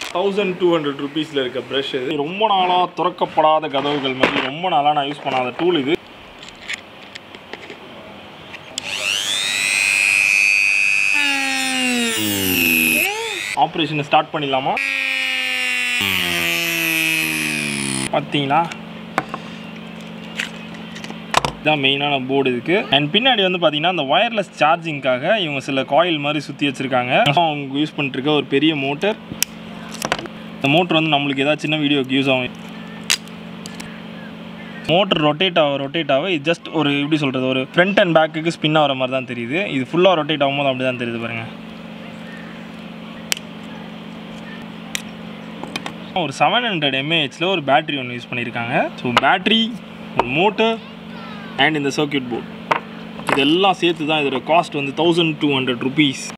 thousand two hundred ருபீஸில் இருக்க brush இது ரொம்ப நாளாக திறக்கப்படாத கதவுகள் மாதிரி ரொம்ப நாளாக நான் யூஸ் பண்ணாத டூல் இது ஆப்ரேஷனை ஸ்டார்ட் பண்ணிடலாமா பார்த்தீங்களா இதுதான் மெயினான போர்டு இதுக்கு அண்ட் பின்னாடி வந்து பார்த்தீங்கன்னா அந்த ஒயர்லெஸ் சார்ஜிங்காக இவங்க சில காயில் மாதிரி சுற்றி வச்சுருக்காங்க அவங்க யூஸ் பண்ணிட்டு இருக்க ஒரு பெரிய மோட்டர் இந்த மோட்டர் வந்து நம்மளுக்கு ஏதாவது சின்ன வீடியோக்கு யூஸ் ஆகும் மோட்டர் ரொட்டேட் ஆக ரொட்டேட் ஆக இது ஜஸ்ட் ஒரு எப்படி சொல்கிறது ஒரு ஃப்ரண்ட் அண்ட் பேக்குக்கு ஸ்பின் ஆகிற மாதிரி தான் தெரியுது இது ஃபுல்லாக ரொட்டேட் ஆகும்போது அப்படி தான் தெரியுது பாருங்கள் ஒரு செவன் ஹண்ட்ரட் எம்ஏஹெச்சில் ஒரு பேட்டரி ஒன்று யூஸ் பண்ணியிருக்காங்க ஸோ பேட்டரி ஒரு மோட்டர் அண்ட் இந்த சர்க்கியூட் போர்ட் இதெல்லாம் சேர்த்து தான் இதோட காஸ்ட் வந்து தௌசண்ட் டூ ஹண்ட்ரட் ருபீஸ்